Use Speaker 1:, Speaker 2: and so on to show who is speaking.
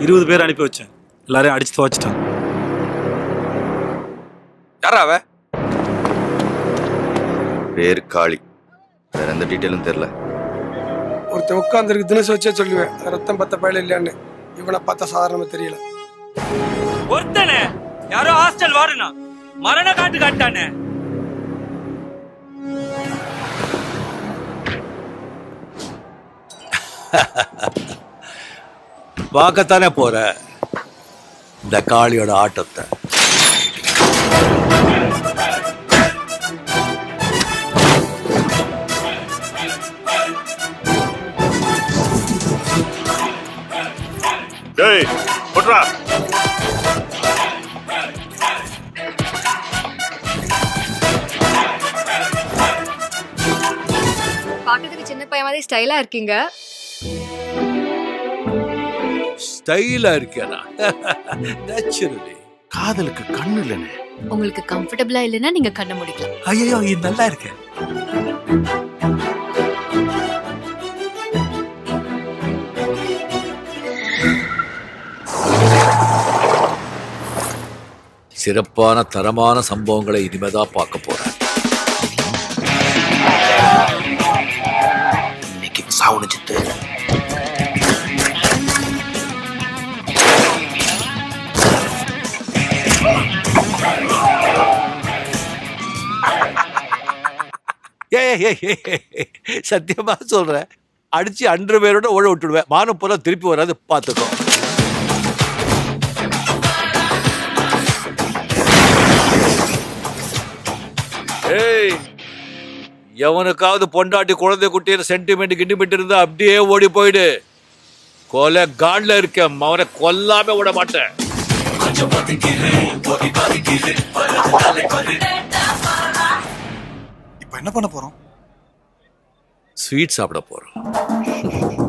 Speaker 1: இருபது பேர் அனுப்பி வச்சேன் எல்லாரையும் அடிச்சு துவச்சிட்டான்
Speaker 2: யாரா அவ
Speaker 3: பேர் காளி வேற எந்த டீட்டெயிலும் தெரியல
Speaker 4: ஒருத்தன் உட்காந்துருக்கு தினசு வச்சே சொல்லுவேன் ரத்தம் பத்த பயில இல்லையான்னு இவனை பார்த்தா சாதாரணமா தெரியல
Speaker 5: ஒருத்தனே யாரோ ஹாஸ்டல் வாருனா மரண காட்டு காட்டானே
Speaker 6: பார்க்கத்தானே போற இந்த காளியோட ஆட்டத்தை
Speaker 7: டேய் போட்றா
Speaker 8: பார்க்கறதுக்கு சின்ன பையன் மாதிரி ஸ்டைலா இருக்கீங்க
Speaker 6: ஸ்டைலா இருக்கேனா நேச்சுரலி
Speaker 7: காதலுக்கு கண்ணு இல்லனே
Speaker 8: உங்களுக்கு கம்ஃபர்டபுளா இல்லைன்னா நீங்க கண்ண முடிக்கலாம்
Speaker 6: ஐயோ இது நல்லா இருக்கேன் சிறப்பான தரமான சம்பவங்களை இனிமேதான் பார்க்க போறேன்
Speaker 7: இன்னைக்கு சாவுன சித்து
Speaker 6: ஏய், ஏய், ஏய், ஏய், சத்தியமா சொல்றேன் அடிச்சு அன்று பேரோட ஓட விட்டுடுவேன் மானம் போல திருப்பி வராது பார்த்துக்கோ ஏய் எவனுக்காவது பொண்டாட்டி குழந்தை குட்டியில சென்டிமெண்ட் கிண்டிமெண்ட் இருந்தா அப்படியே ஓடி போயிடு கொலை காட்ல இருக்கேன் அவனை கொல்லாம விட மாட்டேன்
Speaker 1: இப்போ என்ன பண்ண போறோம்
Speaker 6: ஸ்வீட் சாப்பிட போறோம்